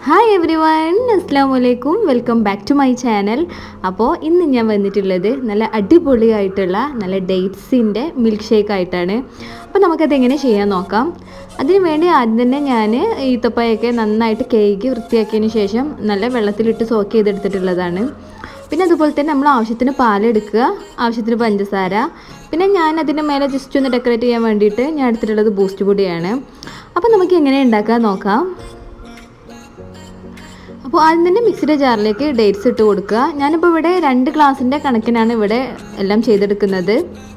hi every one അസ്സാം വലൈക്കും welcome back to my channel അപ്പോൾ ഇന്ന് ഞാൻ വന്നിട്ടുള്ളത് നല്ല അടിപൊളിയായിട്ടുള്ള നല്ല ഡേറ്റ്സിൻ്റെ മിൽക്ക് ഷേക്ക് ആയിട്ടാണ് അപ്പോൾ നമുക്കത് എങ്ങനെ ചെയ്യാൻ നോക്കാം അതിന് വേണ്ടി ആദ്യം തന്നെ ഞാൻ ഈത്തപ്പയൊക്കെ നന്നായിട്ട് കേക്ക് വൃത്തിയാക്കിയതിന് ശേഷം നല്ല വെള്ളത്തിലിട്ട് സോക്ക് ചെയ്തെടുത്തിട്ടുള്ളതാണ് പിന്നെ അതുപോലെ തന്നെ നമ്മൾ ആവശ്യത്തിന് പാലെടുക്കുക ആവശ്യത്തിന് പഞ്ചസാര പിന്നെ ഞാൻ അതിൻ്റെ മേലെ ജസ്റ്റ് ഒന്ന് ഡെക്കറേറ്റ് ചെയ്യാൻ വേണ്ടിയിട്ട് ഞാൻ എടുത്തിട്ടുള്ളത് ബൂസ്റ്റ് പൊടിയാണ് അപ്പോൾ നമുക്ക് എങ്ങനെ ഉണ്ടാക്കാൻ നോക്കാം അപ്പോൾ ആദ്യം തന്നെ മിക്സിയുടെ ജാറിലേക്ക് ഡേറ്റ്സ് ഇട്ട് കൊടുക്കുക ഞാനിപ്പോൾ ഇവിടെ രണ്ട് ഗ്ലാസിൻ്റെ കണക്കിനാണ് ഇവിടെ എല്ലാം ചെയ്തെടുക്കുന്നത്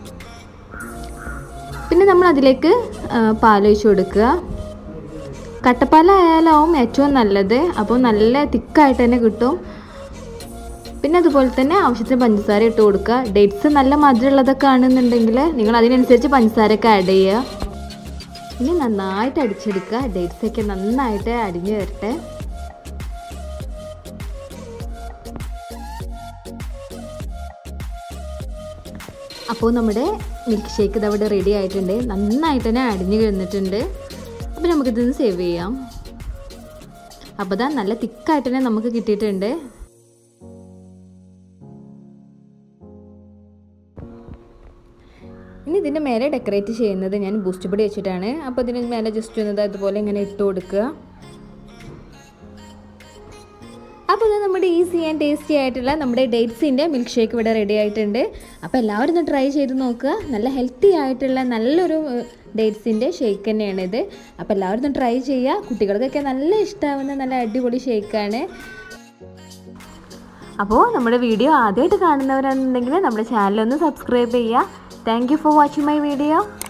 പിന്നെ നമ്മൾ അതിലേക്ക് പാലൊഴിച്ച് കൊടുക്കുക കട്ടപ്പാലായാലാവും ഏറ്റവും നല്ലത് അപ്പോൾ നല്ല തിക്കായിട്ട് തന്നെ കിട്ടും പിന്നെ അതുപോലെ തന്നെ ആവശ്യത്തിന് പഞ്ചസാര ഇട്ട് കൊടുക്കുക ഡേറ്റ്സ് നല്ല മധുരമുള്ളതൊക്കെ ആണെന്നുണ്ടെങ്കിൽ നിങ്ങൾ അതിനനുസരിച്ച് പഞ്ചസാരയൊക്കെ ആഡ് ചെയ്യുക ഇനി നന്നായിട്ട് അടിച്ചെടുക്കുക ഡേറ്റ്സ് ഒക്കെ നന്നായിട്ട് അടിഞ്ഞു വരട്ടെ അപ്പോൾ നമ്മുടെ മിൽക്ക് ഷേക്ക് ഇത് അവിടെ റെഡി ആയിട്ടുണ്ട് നന്നായിട്ട് തന്നെ അടിഞ്ഞു കിടന്നിട്ടുണ്ട് അപ്പോൾ നമുക്കിതൊന്ന് സേവ് ചെയ്യാം അപ്പോൾ ഇതാ നല്ല തിക്കായിട്ട് തന്നെ നമുക്ക് കിട്ടിയിട്ടുണ്ട് ഇനി ഇതിൻ്റെ മേലെ ഡെക്കറേറ്റ് ചെയ്യുന്നത് ഞാൻ ബൂസ്റ്റ് പൊടി വെച്ചിട്ടാണ് അപ്പോൾ ഇതിന് മേലെ ജസ്റ്റ് ഒന്ന് അതുപോലെ ഇങ്ങനെ ഇട്ട് കൊടുക്കുക അപ്പോൾ ഇത് നമ്മുടെ ഈസി ആൻഡ് ടേസ്റ്റി ആയിട്ടുള്ള നമ്മുടെ ഡേറ്റ്സിൻ്റെ മിൽക്ക് ഷേക്ക് ഇവിടെ റെഡി ആയിട്ടുണ്ട് അപ്പോൾ എല്ലാവരും ഒന്ന് ട്രൈ ചെയ്ത് നോക്കുക നല്ല ഹെൽത്തി ആയിട്ടുള്ള നല്ലൊരു ഡേറ്റ്സിൻ്റെ ഷേക്ക് തന്നെയാണ് ഇത് അപ്പോൾ എല്ലാവരും ഒന്ന് ട്രൈ ചെയ്യുക കുട്ടികൾക്കൊക്കെ നല്ല ഇഷ്ടമാവുന്ന നല്ല അടിപൊളി ഷേക്കാണ് അപ്പോൾ നമ്മുടെ വീഡിയോ ആദ്യമായിട്ട് കാണുന്നവരാണെന്നുണ്ടെങ്കിൽ നമ്മുടെ ചാനലൊന്ന് സബ്സ്ക്രൈബ് ചെയ്യുക thank you for watching my video